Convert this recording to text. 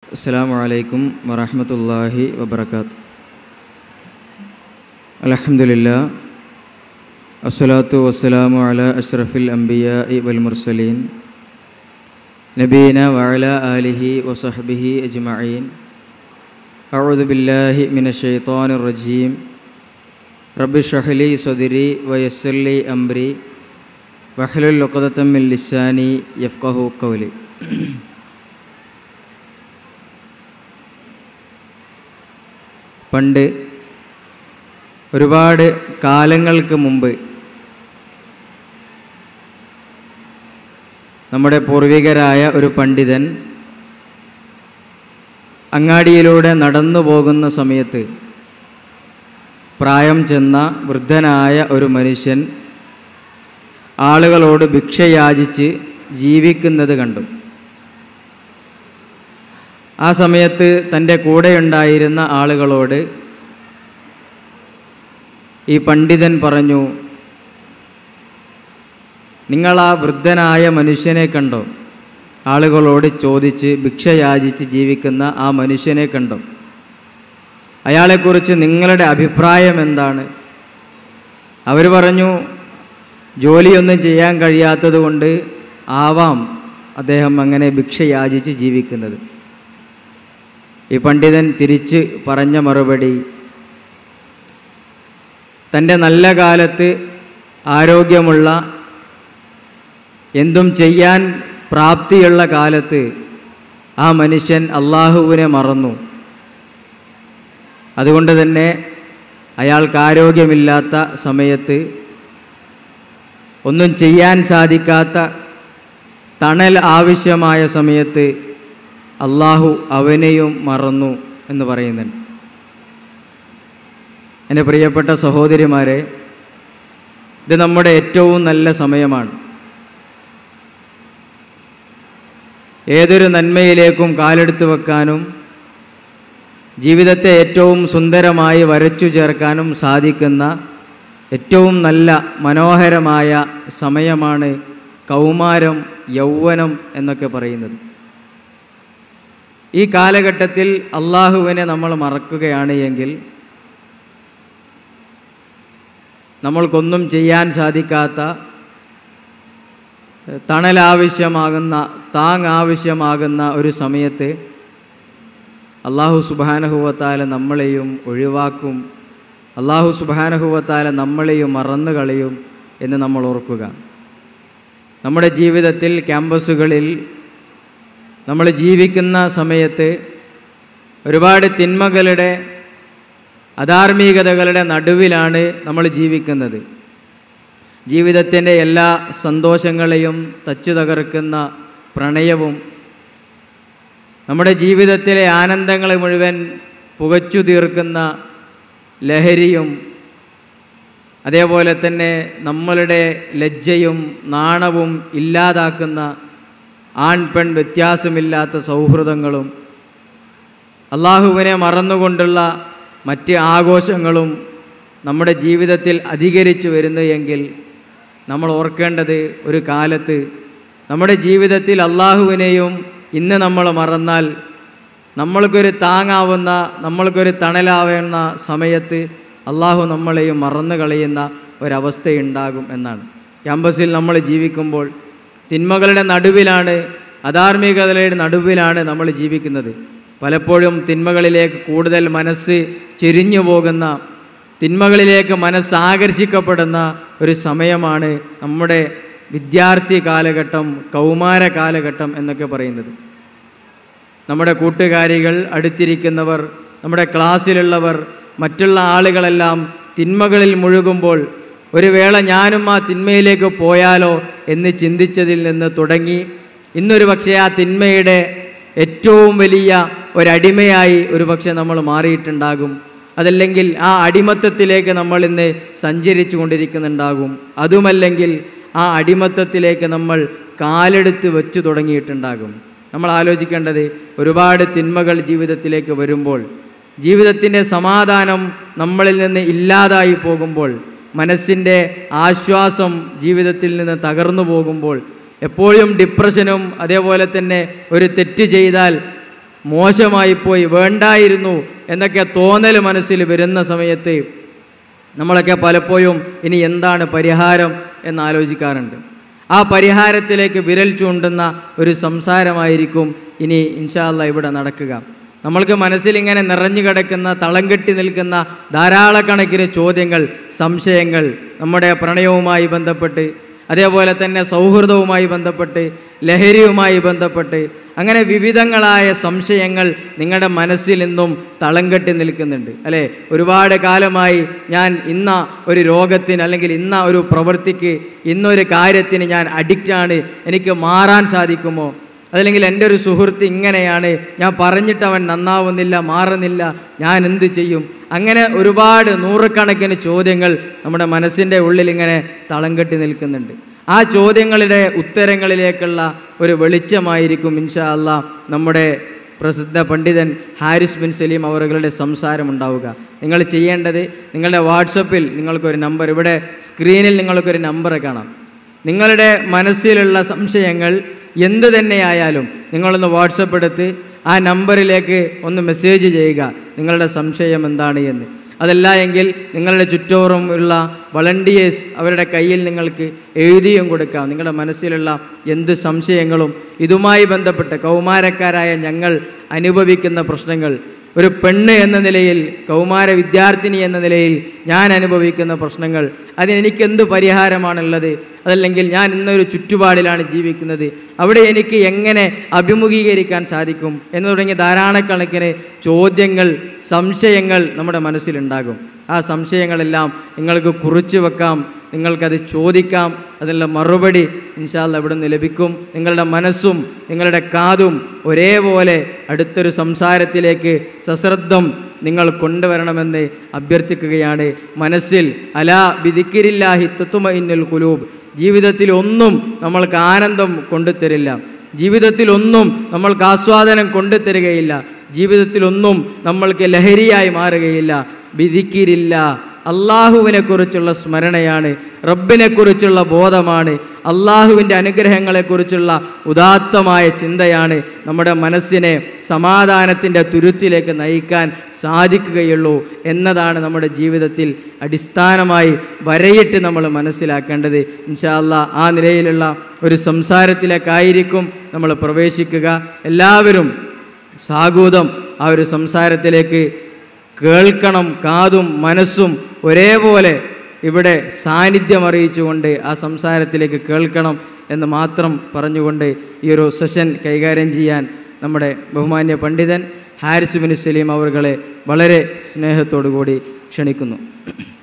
السلام عليكم ورحمة الله وبركاته الحمد لله الصلاة والسلام على أشرف الأنبياء والمرسلين نبينا وعلى آله وصحبه أجمعين أعوذ بالله من الشيطان الرجيم رب اشرح لي صدري ويسر لي أمري واحلل عقدة من لساني يفقه قولي പണ്ട് ഒരുപാട് കാലങ്ങൾക്ക് മുമ്പ് നമ്മുടെ പൂർവികരായ ഒരു പണ്ഡിതൻ അങ്ങാടിയിലൂടെ നടന്നു പോകുന്ന സമയത്ത് പ്രായം ചെന്ന വൃദ്ധനായ ഒരു മനുഷ്യൻ ആളുകളോട് ഭിക്ഷയാചിച്ച് ജീവിക്കുന്നത് കണ്ടു ആ സമയത്ത് തൻ്റെ കൂടെയുണ്ടായിരുന്ന ആളുകളോട് ഈ പണ്ഡിതൻ പറഞ്ഞു നിങ്ങൾ ആ വൃദ്ധനായ മനുഷ്യനെ കണ്ടോ ആളുകളോട് ചോദിച്ച് ഭിക്ഷയാചിച്ച് ജീവിക്കുന്ന ആ മനുഷ്യനെ കണ്ടോ അയാളെക്കുറിച്ച് നിങ്ങളുടെ അഭിപ്രായം എന്താണ് അവർ പറഞ്ഞു ജോലിയൊന്നും ചെയ്യാൻ കഴിയാത്തത് കൊണ്ട് ആവാം അദ്ദേഹം അങ്ങനെ ഭിക്ഷയാചിച്ച് ജീവിക്കുന്നത് ഈ പണ്ഡിതൻ തിരിച്ച് പറഞ്ഞ മറുപടി തൻ്റെ നല്ല കാലത്ത് ആരോഗ്യമുള്ള എന്തും ചെയ്യാൻ പ്രാപ്തിയുള്ള കാലത്ത് ആ മനുഷ്യൻ അള്ളാഹുവിനെ മറന്നു അതുകൊണ്ട് തന്നെ അയാൾക്ക് ആരോഗ്യമില്ലാത്ത സമയത്ത് ഒന്നും ചെയ്യാൻ സാധിക്കാത്ത തണൽ ആവശ്യമായ സമയത്ത് അള്ളാഹു അവനെയും മറന്നു എന്ന് പറയുന്നുണ്ട് എൻ്റെ പ്രിയപ്പെട്ട സഹോദരിമാരെ ഇത് നമ്മുടെ ഏറ്റവും നല്ല സമയമാണ് ഏതൊരു നന്മയിലേക്കും കാലെടുത്ത് വെക്കാനും ജീവിതത്തെ ഏറ്റവും സുന്ദരമായി വരച്ചു ചേർക്കാനും സാധിക്കുന്ന ഏറ്റവും നല്ല മനോഹരമായ സമയമാണ് കൗമാരം യൗവനം എന്നൊക്കെ പറയുന്നത് ഈ കാലഘട്ടത്തിൽ അള്ളാഹുവിനെ നമ്മൾ മറക്കുകയാണ് എങ്കിൽ നമ്മൾക്കൊന്നും ചെയ്യാൻ സാധിക്കാത്ത തണലാവശ്യമാകുന്ന താങ് ആവശ്യമാകുന്ന ഒരു സമയത്ത് അള്ളാഹു സുബാനഹുവത്താല നമ്മളെയും ഒഴിവാക്കും അള്ളാഹു സുബാനഹുവത്താല നമ്മളെയും മറന്നു കളയും എന്ന് നമ്മൾ ഓർക്കുക നമ്മുടെ ജീവിതത്തിൽ ക്യാമ്പസുകളിൽ നമ്മൾ ജീവിക്കുന്ന സമയത്ത് ഒരുപാട് തിന്മകളുടെ അധാർമികതകളുടെ നടുവിലാണ് നമ്മൾ ജീവിക്കുന്നത് ജീവിതത്തിൻ്റെ എല്ലാ സന്തോഷങ്ങളെയും തച്ചു തകർക്കുന്ന പ്രണയവും നമ്മുടെ ജീവിതത്തിലെ ആനന്ദങ്ങളെ മുഴുവൻ പുകച്ചു തീർക്കുന്ന ലഹരിയും അതേപോലെ തന്നെ നമ്മളുടെ ലജ്ജയും നാണവും ഇല്ലാതാക്കുന്ന ആൺ പെൺ വ്യത്യാസമില്ലാത്ത സൗഹൃദങ്ങളും അള്ളാഹുവിനെ മറന്നുകൊണ്ടുള്ള മറ്റ് ആഘോഷങ്ങളും നമ്മുടെ ജീവിതത്തിൽ അധികരിച്ചു വരുന്നു എങ്കിൽ നമ്മൾ ഓർക്കേണ്ടത് ഒരു കാലത്ത് നമ്മുടെ ജീവിതത്തിൽ അള്ളാഹുവിനെയും ഇന്ന് നമ്മൾ മറന്നാൽ നമ്മൾക്കൊരു താങ്ങാവുന്ന നമ്മൾക്കൊരു തണലാവുന്ന സമയത്ത് അള്ളാഹു നമ്മളെയും മറന്നു കളയുന്ന ഒരവസ്ഥയുണ്ടാകും എന്നാണ് ക്യാമ്പസിൽ നമ്മൾ ജീവിക്കുമ്പോൾ തിന്മകളുടെ നടുവിലാണ് അധാർമികതയുടെ നടുവിലാണ് നമ്മൾ ജീവിക്കുന്നത് പലപ്പോഴും തിന്മകളിലേക്ക് കൂടുതൽ മനസ്സ് ചെരിഞ്ഞു പോകുന്ന തിന്മകളിലേക്ക് മനസ്സ് ആകർഷിക്കപ്പെടുന്ന ഒരു സമയമാണ് നമ്മുടെ വിദ്യാർത്ഥി കാലഘട്ടം കൗമാര കാലഘട്ടം എന്നൊക്കെ പറയുന്നത് നമ്മുടെ കൂട്ടുകാരികൾ അടുത്തിരിക്കുന്നവർ നമ്മുടെ ക്ലാസ്സിലുള്ളവർ മറ്റുള്ള ആളുകളെല്ലാം തിന്മകളിൽ മുഴുകുമ്പോൾ ഒരു വേള ഞാനും ആ തിന്മയിലേക്ക് പോയാലോ എന്ന് ചിന്തിച്ചതിൽ നിന്ന് തുടങ്ങി ഇന്നൊരു പക്ഷേ ആ തിന്മയുടെ ഏറ്റവും വലിയ ഒരടിമയായി ഒരു പക്ഷേ നമ്മൾ മാറിയിട്ടുണ്ടാകും അതല്ലെങ്കിൽ ആ അടിമത്തത്തിലേക്ക് നമ്മൾ ഇന്ന് സഞ്ചരിച്ചു കൊണ്ടിരിക്കുന്നുണ്ടാകും അതുമല്ലെങ്കിൽ ആ അടിമത്തത്തിലേക്ക് നമ്മൾ കാലെടുത്ത് വെച്ചു തുടങ്ങിയിട്ടുണ്ടാകും നമ്മൾ ആലോചിക്കേണ്ടത് ഒരുപാട് തിന്മകൾ ജീവിതത്തിലേക്ക് വരുമ്പോൾ ജീവിതത്തിൻ്റെ സമാധാനം നമ്മളിൽ നിന്ന് ഇല്ലാതായി പോകുമ്പോൾ മനസ്സിൻ്റെ ആശ്വാസം ജീവിതത്തിൽ നിന്ന് തകർന്നു പോകുമ്പോൾ എപ്പോഴും ഡിപ്രഷനും അതേപോലെ തന്നെ ഒരു തെറ്റ് ചെയ്താൽ മോശമായിപ്പോയി വേണ്ടായിരുന്നു എന്നൊക്കെ തോന്നൽ മനസ്സിൽ വരുന്ന സമയത്ത് നമ്മളൊക്കെ പലപ്പോഴും ഇനി എന്താണ് പരിഹാരം എന്ന് ആലോചിക്കാറുണ്ട് ആ പരിഹാരത്തിലേക്ക് വിരൽ ചൂണ്ടുന്ന ഒരു സംസാരമായിരിക്കും ഇനി ഇൻഷാല്ല ഇവിടെ നടക്കുക നമ്മൾക്ക് മനസ്സിൽ ഇങ്ങനെ നിറഞ്ഞു കിടക്കുന്ന തളം കെട്ടി നിൽക്കുന്ന ധാരാളക്കണക്കിന് ചോദ്യങ്ങൾ സംശയങ്ങൾ നമ്മുടെ പ്രണയവുമായി ബന്ധപ്പെട്ട് അതേപോലെ തന്നെ സൗഹൃദവുമായി ബന്ധപ്പെട്ട് ലഹരിയുമായി ബന്ധപ്പെട്ട് അങ്ങനെ വിവിധങ്ങളായ സംശയങ്ങൾ നിങ്ങളുടെ മനസ്സിൽ നിന്നും തളം കെട്ടി നിൽക്കുന്നുണ്ട് അല്ലേ ഒരുപാട് കാലമായി ഞാൻ ഇന്ന ഒരു രോഗത്തിന് അല്ലെങ്കിൽ ഇന്ന ഒരു പ്രവൃത്തിക്ക് ഇന്നൊരു കാര്യത്തിന് ഞാൻ അഡിക്റ്റാണ് എനിക്ക് മാറാൻ സാധിക്കുമോ അതല്ലെങ്കിൽ എൻ്റെ ഒരു സുഹൃത്ത് ഇങ്ങനെയാണ് ഞാൻ പറഞ്ഞിട്ട് അവൻ നന്നാവുന്നില്ല മാറുന്നില്ല ഞാൻ എന്ത് ചെയ്യും അങ്ങനെ ഒരുപാട് നൂറുകണക്കിന് ചോദ്യങ്ങൾ നമ്മുടെ മനസ്സിൻ്റെ ഉള്ളിൽ ഇങ്ങനെ തളം കെട്ടി നിൽക്കുന്നുണ്ട് ആ ചോദ്യങ്ങളുടെ ഉത്തരങ്ങളിലേക്കുള്ള ഒരു വെളിച്ചമായിരിക്കും ഇൻഷാ അല്ലാ നമ്മുടെ പ്രസിദ്ധ പണ്ഡിതൻ ഹാരിസ് ബിൻ സലീം അവറുകളുടെ സംസാരം ഉണ്ടാവുക നിങ്ങൾ ചെയ്യേണ്ടത് നിങ്ങളുടെ വാട്സപ്പിൽ നിങ്ങൾക്കൊരു നമ്പർ ഇവിടെ സ്ക്രീനിൽ നിങ്ങൾക്കൊരു നമ്പർ കാണാം നിങ്ങളുടെ മനസ്സിലുള്ള സംശയങ്ങൾ എന്ത് തന്നെയായാലും നിങ്ങളൊന്ന് വാട്സപ്പ് എടുത്ത് ആ നമ്പറിലേക്ക് ഒന്ന് മെസ്സേജ് ചെയ്യുക നിങ്ങളുടെ സംശയം എന്താണ് എന്ന് അതല്ല എങ്കിൽ നിങ്ങളുടെ ചുറ്റോറും ഉള്ള വളണ്ടിയേഴ്സ് അവരുടെ കയ്യിൽ നിങ്ങൾക്ക് എഴുതിയും കൊടുക്കാം നിങ്ങളുടെ മനസ്സിലുള്ള എന്ത് സംശയങ്ങളും ഇതുമായി ബന്ധപ്പെട്ട് കൗമാരക്കാരായ ഞങ്ങൾ അനുഭവിക്കുന്ന പ്രശ്നങ്ങൾ ഒരു പെണ്ണ് എന്ന നിലയിൽ കൗമാര വിദ്യാർത്ഥിനി എന്ന നിലയിൽ ഞാൻ അനുഭവിക്കുന്ന പ്രശ്നങ്ങൾ അതിനെനിക്ക് എന്ത് പരിഹാരമാണുള്ളത് അതല്ലെങ്കിൽ ഞാൻ ഇന്നൊരു ചുറ്റുപാടിലാണ് ജീവിക്കുന്നത് അവിടെ എനിക്ക് എങ്ങനെ അഭിമുഖീകരിക്കാൻ സാധിക്കും എന്ന് തുടങ്ങിയ ധാരാളക്കണക്കിന് ചോദ്യങ്ങൾ സംശയങ്ങൾ നമ്മുടെ മനസ്സിലുണ്ടാകും ആ സംശയങ്ങളെല്ലാം നിങ്ങൾക്ക് കുറിച്ചു വെക്കാം നിങ്ങൾക്കത് ചോദിക്കാം അതിനുള്ള മറുപടി ഇൻഷാല്ല ഇവിടെ നിന്ന് ലഭിക്കും നിങ്ങളുടെ മനസ്സും നിങ്ങളുടെ കാതും ഒരേപോലെ അടുത്തൊരു സംസാരത്തിലേക്ക് സശ്രദ്ധം നിങ്ങൾ കൊണ്ടുവരണമെന്ന് അഭ്യർത്ഥിക്കുകയാണ് മനസ്സിൽ അലാ ബിദിക്കിരില്ലാഹി തുത്തുമ ഇന്നുൽ കുലൂബ് ജീവിതത്തിൽ ഒന്നും നമ്മൾക്ക് ആനന്ദം കൊണ്ടുതരില്ല ജീവിതത്തിലൊന്നും നമ്മൾക്ക് ആസ്വാദനം കൊണ്ടുതരികയില്ല ജീവിതത്തിലൊന്നും നമ്മൾക്ക് ലഹരിയായി മാറുകയില്ല വിധിക്കിരില്ല അള്ളാഹുവിനെ കുറിച്ചുള്ള സ്മരണയാണ് റബ്ബിനെ കുറിച്ചുള്ള ബോധമാണ് അള്ളാഹുവിൻ്റെ അനുഗ്രഹങ്ങളെക്കുറിച്ചുള്ള ഉദാത്തമായ ചിന്തയാണ് നമ്മുടെ മനസ്സിനെ സമാധാനത്തിൻ്റെ തുരുത്തിലേക്ക് നയിക്കാൻ സാധിക്കുകയുള്ളൂ എന്നതാണ് നമ്മുടെ ജീവിതത്തിൽ അടിസ്ഥാനമായി വരയിട്ട് നമ്മൾ മനസ്സിലാക്കേണ്ടത് ഇൻഷാല്ല ആ നിലയിലുള്ള ഒരു സംസാരത്തിലേക്കായിരിക്കും നമ്മൾ പ്രവേശിക്കുക എല്ലാവരും സാഗൂതം ആ ഒരു സംസാരത്തിലേക്ക് കേൾക്കണം കാതും മനസ്സും ഒരേപോലെ ഇവിടെ സാന്നിധ്യം അറിയിച്ചുകൊണ്ട് ആ സംസാരത്തിലേക്ക് കേൾക്കണം എന്ന് മാത്രം പറഞ്ഞുകൊണ്ട് ഈ ഒരു സെഷൻ കൈകാര്യം ചെയ്യാൻ നമ്മുടെ ബഹുമാന്യ പണ്ഡിതൻ ഹാരിസ് ബിൻ സലീം അവറുകളെ വളരെ സ്നേഹത്തോടു കൂടി ക്ഷണിക്കുന്നു